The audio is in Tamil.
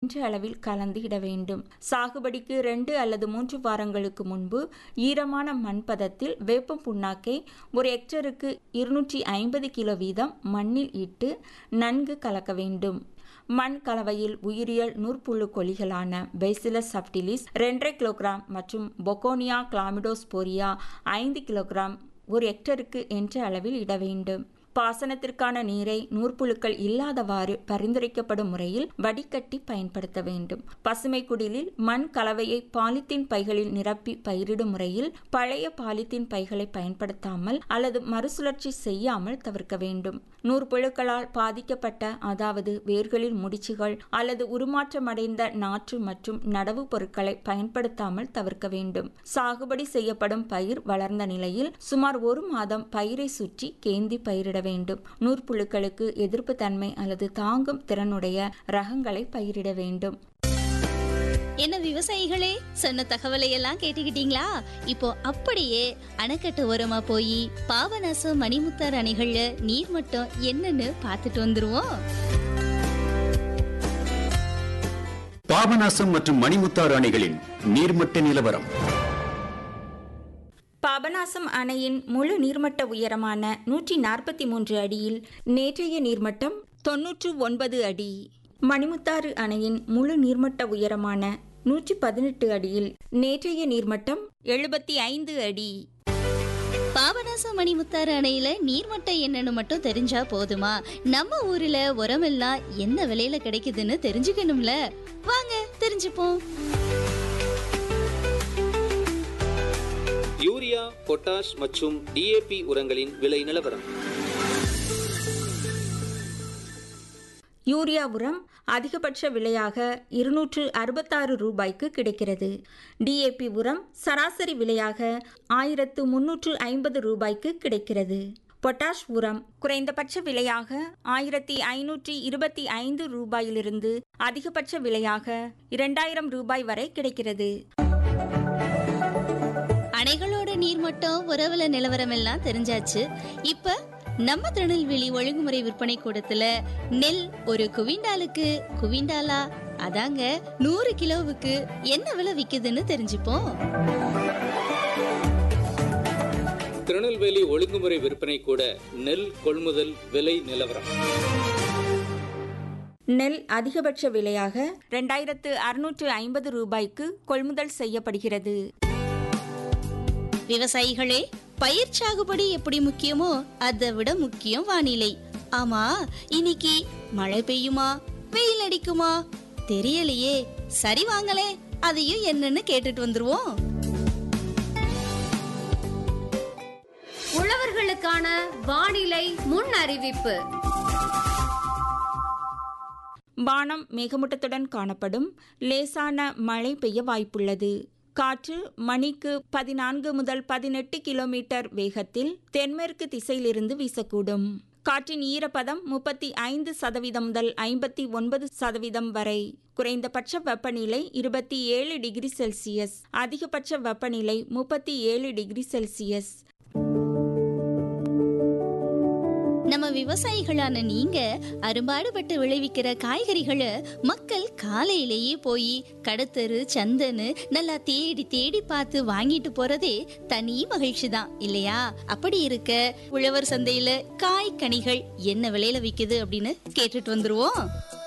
இன்ற அளவில் கலந்து இட வேண்டும் சாகுபடிக்கு ரெண்டு அல்லது மூன்று வாரங்களுக்கு முன்பு ஈரமான மண்பதத்தில் வேப்பம் புண்ணாக்கை ஒரு ஹெக்டருக்கு இருநூற்றி ஐம்பது கிலோ வீதம் மண்ணில் இட்டு நன்கு கலக்க வேண்டும் மண் கலவையில் உயிரியல் நூற்புழு கொல்லிகளான பேசிலஸ் சப்டிலிஸ் ரெண்டரை கிலோகிராம் மற்றும் பொகோனியா கிளாமிடோஸ்போரியா ஐந்து கிலோகிராம் ஒரு ஹெக்டருக்கு என்ற அளவில் இட வேண்டும் பாசனத்திற்கான நீரை நூற்புழுக்கள் இல்லாதவாறு பரிந்துரைக்கப்படும் முறையில் வடிகட்டி பயன்படுத்த வேண்டும் பசுமை குடிலில் மண் கலவையை பாலித்தீன் பைகளில் நிரப்பி பயிரிடும் முறையில் பழைய பாலித்தீன் பைகளை பயன்படுத்தாமல் அல்லது மறுசுழற்சி செய்யாமல் தவிர்க்க வேண்டும் நூற்புழுக்களால் பாதிக்கப்பட்ட அதாவது வேர்களில் முடிச்சுகள் அல்லது உருமாற்றமடைந்த நாற்று மற்றும் நடவு பொருட்களை பயன்படுத்தாமல் தவிர்க்க வேண்டும் சாகுபடி செய்யப்படும் பயிர் வளர்ந்த நிலையில் சுமார் ஒரு மாதம் பயிரை சுற்றி கேந்தி பயிரிட வேண்டும் நூற்புழுக்களுக்கு எதிர்ப்பு தன்மை அல்லது தாங்கும் திறனுடைய ரகங்களை பயிரிட வேண்டும் என்ன விவசாயிகளே சொன்ன தகவலை எல்லாம் கேட்டுக்கிட்டீங்களா இப்போ அப்படியே அணைக்கட்டு ஓரமா போய் பாபநாசம் மணிமுத்தார் அணைகள்ல நீர் மட்டம் என்னன்னு பார்த்துட்டு வந்துருவோம் பாபநாசம் மற்றும் மணிமுத்தாறு அணைகளின் நீர்மட்ட நிலவரம் பாபநாசம் அணையின் முழு நீர்மட்ட உயரமான நூற்றி நாற்பத்தி மூன்று அடியில் நேற்றைய நீர்மட்டம் தொன்னூற்று ஒன்பது அடி மணிமுத்தாறு அணையின் முழு நீர்மட்ட உயரமான நூற்றி பதினெட்டு அடியில் நேற்றைய நீர்மட்டம் எழுபத்தி ஐந்து அடி பாபநாசம் மணிமுத்தாறு அணையில நீர்மட்டம் என்னன்னு மட்டும் தெரிஞ்சா போதுமா நம்ம ஊர்ல உரமெல்லாம் என்ன விலையில கிடைக்குதுன்னு தெரிஞ்சுக்கணும்ல வாங்க தெரிஞ்சுப்போம் யூரியா பொட்டாஷ் மற்றும் டிஏபி உரங்களின் விலை நிலவரம் யூரியா உரம் அதிகபட்ச விலையாக இருநூற்று அறுபத்தாறு ரூபாய்க்கு கிடைக்கிறது டிஏபி உரம் சராசரி விலையாக ஆயிரத்து முன்னூற்று ஐம்பது ரூபாய்க்கு கிடைக்கிறது பொட்டாஷ் உரம் குறைந்தபட்ச விலையாக ஆயிரத்தி ஐநூற்றி இருபத்தி ஐந்து ரூபாயிலிருந்து அதிகபட்ச விலையாக இரண்டாயிரம் ரூபாய் வரை கிடைக்கிறது அணைகளோட நீர்மட்டம் உறவுல நிலவரம் எல்லாம் தெரிஞ்சாச்சு இப்ப நம்ம திருநெல்வேலி ஒழுங்குமுறை விற்பனை கூடத்துல நெல் ஒரு குவிண்டாலுக்கு குவிண்டாலா அதாங்க நூறு கிலோவுக்கு என்ன விலை விக்குதுன்னு தெரிஞ்சுப்போம் திருநெல்வேலி ஒழுங்குமுறை விற்பனை கூட நெல் கொள்முதல் விலை நிலவரம் நெல் அதிகபட்ச விலையாக ரெண்டாயிரத்து அறுநூற்று ஐம்பது ரூபாய்க்கு கொள்முதல் செய்யப்படுகிறது விவசாயிகளே பயிர் சாகுபடி எப்படி முக்கியமோ அதை விட முக்கியம் வானிலை ஆமா இன்னைக்கு மழை பெய்யுமா வெயில் அடிக்குமா தெரியலையே சரி வாங்களே அதையும் என்னன்னு கேட்டுட்டு வந்துருவோம் உழவர்களுக்கான வானிலை முன் அறிவிப்பு வானம் மேகமூட்டத்துடன் காணப்படும் லேசான மழை பெய்ய வாய்ப்புள்ளது காற்று மணிக்கு பதினான்கு முதல் பதினெட்டு கிலோமீட்டர் வேகத்தில் தென்மேற்கு திசையிலிருந்து வீசக்கூடும் காற்றின் ஈரப்பதம் முப்பத்தி ஐந்து சதவீதம் முதல் ஐம்பத்தி ஒன்பது சதவீதம் வரை குறைந்தபட்ச வெப்பநிலை இருபத்தி ஏழு டிகிரி செல்சியஸ் அதிகபட்ச வெப்பநிலை முப்பத்தி ஏழு டிகிரி செல்சியஸ் நம்ம விவசாயிகளான நீங்க அரும்பாடுபட்டு விளைவிக்கிற காய்கறிகளை மக்கள் காலையிலேயே போய் கடத்தரு சந்தன்னு நல்லா தேடி தேடி பார்த்து வாங்கிட்டு போறதே தனி மகிழ்ச்சி தான் இல்லையா அப்படி இருக்க உழவர் சந்தையில காய் கனிகள் என்ன விலையில விக்குது அப்படின்னு கேட்டுட்டு வந்துருவோம்